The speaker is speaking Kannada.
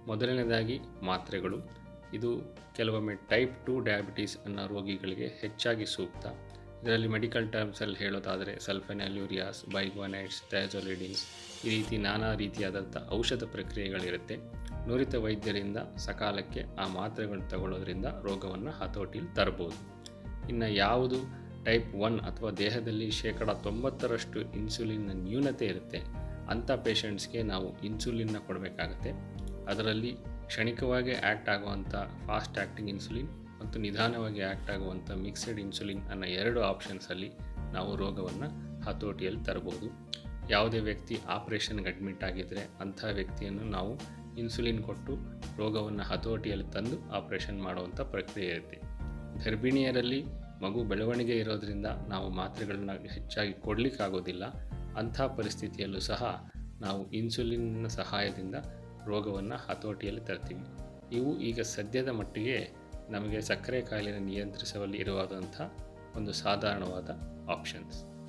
ಮೊದಲನೇದಾಗಿ ಮಾತ್ರೆಗಳು ಇದು ಕೆಲವೊಮ್ಮೆ ಟೈಪ್ ಟು ಡಯಾಬಿಟೀಸ್ ಅನ್ನೋ ರೋಗಿಗಳಿಗೆ ಹೆಚ್ಚಾಗಿ ಸೂಕ್ತ ಇದರಲ್ಲಿ ಮೆಡಿಕಲ್ ಟರ್ಮ್ಸಲ್ಲಿ ಹೇಳೋದಾದರೆ ಸಲ್ಫೆನಲ್ಯೂರಿಯಾಸ್ ಬೈಗ್ವಾನೈಟ್ಸ್ ಥಯಾಜೊಲಿಡಿನ್ಸ್ ಈ ರೀತಿ ನಾನಾ ರೀತಿಯಾದಂಥ ಔಷಧ ಪ್ರಕ್ರಿಯೆಗಳಿರುತ್ತೆ ನುರಿತ ವೈದ್ಯರಿಂದ ಸಕಾಲಕ್ಕೆ ಆ ಮಾತ್ರೆಗಳು ತಗೊಳ್ಳೋದ್ರಿಂದ ರೋಗವನ್ನು ಹತೋಟಿಲಿ ತರಬಹುದು ಇನ್ನು ಯಾವುದು ಟೈಪ್ ಒನ್ ಅಥವಾ ದೇಹದಲ್ಲಿ ಶೇಕಡ ತೊಂಬತ್ತರಷ್ಟು ಇನ್ಸುಲಿನ್ನ ನ್ಯೂನತೆ ಇರುತ್ತೆ ಅಂಥ ಪೇಷಂಟ್ಸ್ಗೆ ನಾವು ಇನ್ಸುಲಿನ್ನ ಕೊಡಬೇಕಾಗತ್ತೆ ಅದರಲ್ಲಿ ಕ್ಷಣಿಕವಾಗಿ ಆ್ಯಕ್ಟ್ ಆಗುವಂಥ ಫಾಸ್ಟ್ ಆ್ಯಕ್ಟಿಂಗ್ ಇನ್ಸುಲಿನ್ ಮತ್ತು ನಿಧಾನವಾಗಿ ಆ್ಯಕ್ಟ್ ಆಗುವಂಥ ಮಿಕ್ಸೆಡ್ ಇನ್ಸುಲಿನ್ ಅನ್ನೋ ಎರಡು ಆಪ್ಷನ್ಸಲ್ಲಿ ನಾವು ರೋಗವನ್ನು ಹತೋಟಿಯಲ್ಲಿ ತರಬಹುದು ಯಾವುದೇ ವ್ಯಕ್ತಿ ಆಪ್ರೇಷನ್ಗೆ ಅಡ್ಮಿಟ್ ಆಗಿದ್ದರೆ ಅಂಥ ವ್ಯಕ್ತಿಯನ್ನು ನಾವು ಇನ್ಸುಲಿನ್ ಕೊಟ್ಟು ರೋಗವನ್ನು ಹತೋಟಿಯಲ್ಲಿ ತಂದು ಆಪ್ರೇಷನ್ ಮಾಡುವಂಥ ಪ್ರಕ್ರಿಯೆ ಇರುತ್ತೆ ಗರ್ಭಿಣಿಯರಲ್ಲಿ ಮಗು ಬೆಳವಣಿಗೆ ಇರೋದರಿಂದ ನಾವು ಮಾತ್ರೆಗಳನ್ನ ಹೆಚ್ಚಾಗಿ ಕೊಡಲಿಕ್ಕಾಗೋದಿಲ್ಲ ಅಂಥ ಪರಿಸ್ಥಿತಿಯಲ್ಲೂ ಸಹ ನಾವು ಇನ್ಸುಲಿನ್ನ ಸಹಾಯದಿಂದ ರೋಗವನ್ನು ಹತೋಟಿಯಲ್ಲಿ ತರ್ತೀವಿ ಇವು ಈಗ ಸದ್ಯದ ಮಟ್ಟಿಗೆ ನಮಗೆ ಸಕ್ಕರೆ ಕಾಯಿಲೆನ ನಿಯಂತ್ರಿಸುವಲ್ಲಿ ಇರುವಾದಂಥ ಒಂದು ಸಾಧಾರಣವಾದ ಆಪ್ಷನ್ಸ್